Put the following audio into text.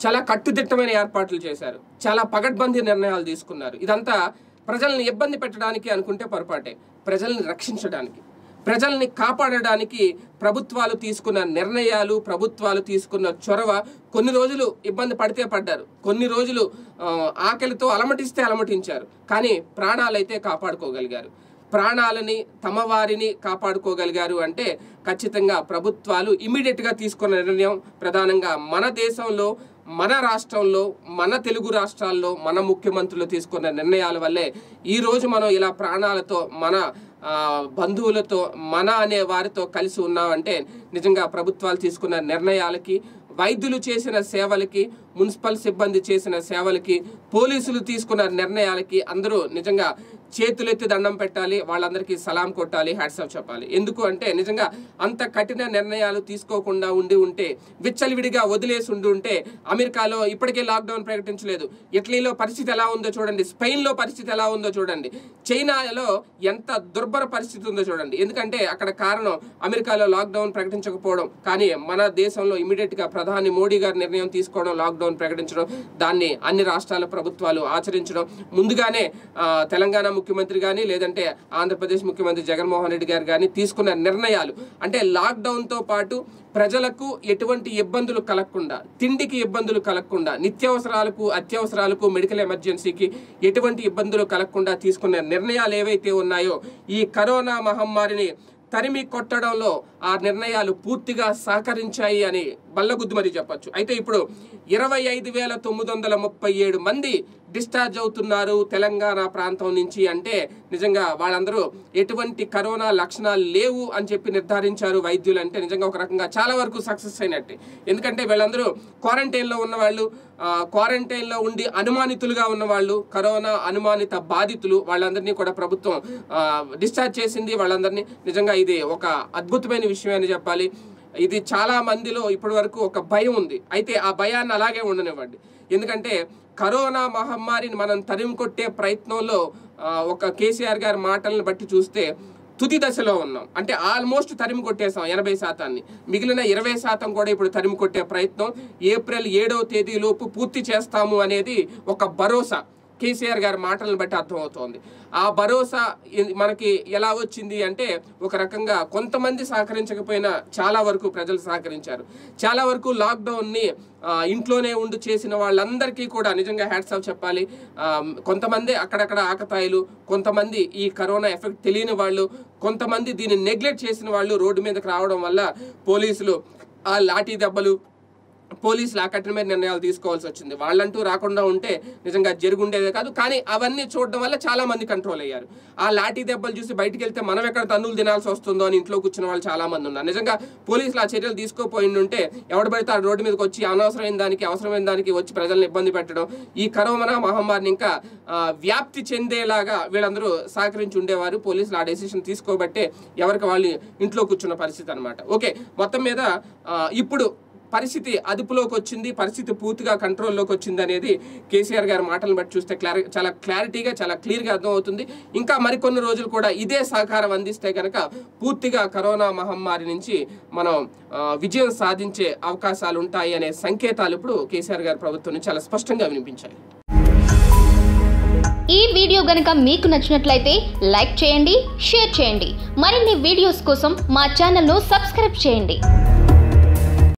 చాలా కట్టుదిట్టమైన ఏర్పాట్లు చేశారు చాలా పగడ్బందీ నిర్ణయాలు తీసుకున్నారు ఇదంతా ప్రజల్ని ఇబ్బంది పెట్టడానికి అనుకుంటే పొరపాటే ప్రజల్ని రక్షించడానికి ప్రజల్ని కాపాడడానికి ప్రభుత్వాలు తీసుకున్న నిర్ణయాలు ప్రభుత్వాలు తీసుకున్న చొరవ కొన్ని రోజులు ఇబ్బంది పడితే పడ్డారు కొన్ని రోజులు ఆ, ఆకలితో అలమటిస్తే అలమటించారు కానీ ప్రాణాలైతే కాపాడుకోగలిగారు ప్రాణాలని తమ వారిని కాపాడుకోగలిగారు అంటే ఖచ్చితంగా ప్రభుత్వాలు ఇమీడియట్గా తీసుకున్న నిర్ణయం ప్రధానంగా మన దేశంలో మన రాష్ట్రంలో మన తెలుగు రాష్ట్రాల్లో మన ముఖ్యమంత్రులు తీసుకున్న నిర్ణయాల వల్లే ఈ రోజు మనం ఇలా ప్రాణాలతో మన ఆ, బంధువులతో మన అనే వారితో కలిసి ఉన్నామంటే నిజంగా ప్రభుత్వాలు తీసుకున్న నిర్ణయాలకి వైద్యులు చేసిన సేవలకి మున్సిపల్ సిబ్బంది చేసిన సేవలకి పోలీసులు తీసుకున్న నిర్ణయాలకి అందరూ నిజంగా చేతులెత్తి దండం పెట్టాలి వాళ్ళందరికీ సలాం కొట్టాలి హ్యాట్సాప్ చెప్పాలి ఎందుకు అంటే నిజంగా అంత కఠిన నిర్ణయాలు తీసుకోకుండా ఉండి ఉంటే విచ్చలవిడిగా వదిలేసి ఉండి ఉంటే అమెరికాలో ఇప్పటికే లాక్డౌన్ ప్రకటించలేదు ఇటలీలో పరిస్థితి ఎలా ఉందో చూడండి స్పెయిన్లో పరిస్థితి ఎలా ఉందో చూడండి చైనాలో ఎంత దుర్భర పరిస్థితి ఉందో చూడండి ఎందుకంటే అక్కడ కారణం అమెరికాలో లాక్డౌన్ ప్రకటించకపోవడం కానీ మన దేశంలో ఇమీడియట్ గా ప్రధాని మోడీ గారి నిర్ణయం తీసుకోవడం లాక్డౌన్ ప్రకటించడం దాన్ని అన్ని రాష్ట్రాల ప్రభుత్వాలు ఆచరించడం ముందుగానే ఆ, తెలంగాణ ముఖ్యమంత్రి కానీ లేదంటే ఆంధ్రప్రదేశ్ ముఖ్యమంత్రి జగన్మోహన్ రెడ్డి గారు కానీ తీసుకున్న నిర్ణయాలు అంటే లాక్డౌన్ తో పాటు ప్రజలకు ఎటువంటి ఇబ్బందులు కలగకుండా తిండికి ఇబ్బందులు కలగకుండా నిత్యావసరాలకు అత్యవసరాలకు మెడికల్ ఎమర్జెన్సీకి ఎటువంటి ఇబ్బందులు కలగకుండా తీసుకున్న నిర్ణయాలు ఏవైతే ఉన్నాయో ఈ కరోనా మహమ్మారిని తరిమి కొట్టడంలో ఆ నిర్ణయాలు పూర్తిగా సహకరించాయి అని బల్లగుద్దు మరి చెప్పొచ్చు అయితే ఇప్పుడు ఇరవై ఐదు వేల తొమ్మిది వందల ముప్పై ఏడు మంది డిశ్చార్జ్ అవుతున్నారు తెలంగాణ ప్రాంతం నుంచి అంటే నిజంగా వాళ్ళందరూ ఎటువంటి కరోనా లక్షణాలు లేవు అని చెప్పి నిర్ధారించారు వైద్యులు అంటే నిజంగా ఒక రకంగా చాలా వరకు సక్సెస్ అయినట్టే ఎందుకంటే వీళ్ళందరూ క్వారంటైన్లో ఉన్న వాళ్ళు ఆ, క్వారంటైన్లో ఉండి అనుమానితులుగా ఉన్న వాళ్ళు కరోనా అనుమానిత బాధితులు వాళ్ళందరినీ కూడా ప్రభుత్వం ఆ, డిశ్చార్జ్ చేసింది వాళ్ళందరినీ నిజంగా ఇది ఒక అద్భుతమైన విషయం అని చెప్పాలి ఇది చాలా మందిలో ఇప్పటి వరకు ఒక భయం ఉంది అయితే ఆ భయాన్ని అలాగే ఉండనివ్వండి ఎందుకంటే కరోనా మహమ్మారిని మనం తరిమి కొట్టే ప్రయత్నంలో ఆ, ఒక కేసీఆర్ గారి మాటలను బట్టి చూస్తే తుది దశలో ఉన్నాం అంటే ఆల్మోస్ట్ తరిమి కొట్టేసాం ఎనభై శాతాన్ని మిగిలిన ఇరవై శాతం కూడా ఇప్పుడు తరిమి కొట్టే ప్రయత్నం ఏప్రిల్ ఏడవ తేదీలోపు పూర్తి చేస్తాము అనేది ఒక భరోసా కేసీఆర్ గారి మాటలను బట్టి అర్థమవుతోంది ఆ భరోసా ఇ- మనకి ఎలా వచ్చింది అంటే ఒక రకంగా కొంతమంది సహకరించకపోయినా చాలా వరకు ప్రజలు సహకరించారు చాలా వరకు లాక్డౌన్ని ఆ, ఇంట్లోనే ఉండి చేసిన వాళ్ళందరికీ కూడా నిజంగా హ్యాట్స్ ఆఫ్ చెప్పాలి ఆ, కొంతమంది అక్కడక్కడ ఆకతాయిలు కొంతమంది ఈ కరోనా ఎఫెక్ట్ తెలియని వాళ్ళు కొంతమంది దీన్ని నెగ్లెక్ట్ చేసిన వాళ్ళు రోడ్డు మీదకి రావడం వల్ల పోలీసులు ఆ లాఠీ దెబ్బలు పోలీసులు ఆ కఠినమైన నిర్ణయాలు తీసుకోవాల్సి వచ్చింది వాళ్ళంటూ రాకుండా ఉంటే నిజంగా జరుగుండేదే కాదు కానీ అవన్నీ చూడడం వల్ల చాలా మంది కంట్రోల్ అయ్యారు ఆ లాఠీ దెబ్బలు చూసి బయటికి వెళ్తే మనం ఎక్కడ తన్నులు తినాల్సి వస్తుందో అని ఇంట్లో కూర్చున్న వాళ్ళు చాలా మంది ఉన్నారు నిజంగా పోలీసులు ఆ చర్యలు తీసుకోపోయి ఉంటే ఎవడు పడితే ఆ రోడ్డు మీదకి వచ్చి అనవసరమైన దానికి అవసరమైన దానికి వచ్చి ప్రజల్ని ఇబ్బంది పెట్టడం ఈ కరోనా మహమ్మారిని ఇంకా ఆ, వ్యాప్తి చెందేలాగా వీళ్ళందరూ సహకరించి ఉండేవారు పోలీసులు ఆ డెసిషన్ తీసుకోబట్టే ఎవరికి వాళ్ళు ఇంట్లో కూర్చున్న పరిస్థితి అనమాట ఓకే మొత్తం మీద ఆ, ఇప్పుడు పరిస్థితి అదుపులోకి వచ్చింది పరిస్థితి పూర్తిగా కంట్రోల్లోకి వచ్చింది అనేది కేసీఆర్ గారి మాటలను బట్టి చూస్తే క్లారి చాలా క్లారిటీగా చాలా క్లియర్గా అర్థమవుతుంది ఇంకా మరికొన్ని రోజులు కూడా ఇదే సహకారం అందిస్తే కనుక పూర్తిగా కరోనా మహమ్మారి నుంచి మనం ఆ, విజయం సాధించే అవకాశాలు ఉంటాయి అనే సంకేతాలు ఇప్పుడు కేసీఆర్ గారి ప్రభుత్వం నుంచి చాలా స్పష్టంగా వినిపించాయి ఈ వీడియో గనుక మీకు నచ్చినట్లయితే లైక్ చేయండి షేర్ చేయండి మరిన్ని వీడియోస్ కోసం మా ఛానల్ను సబ్స్క్రైబ్ చేయండి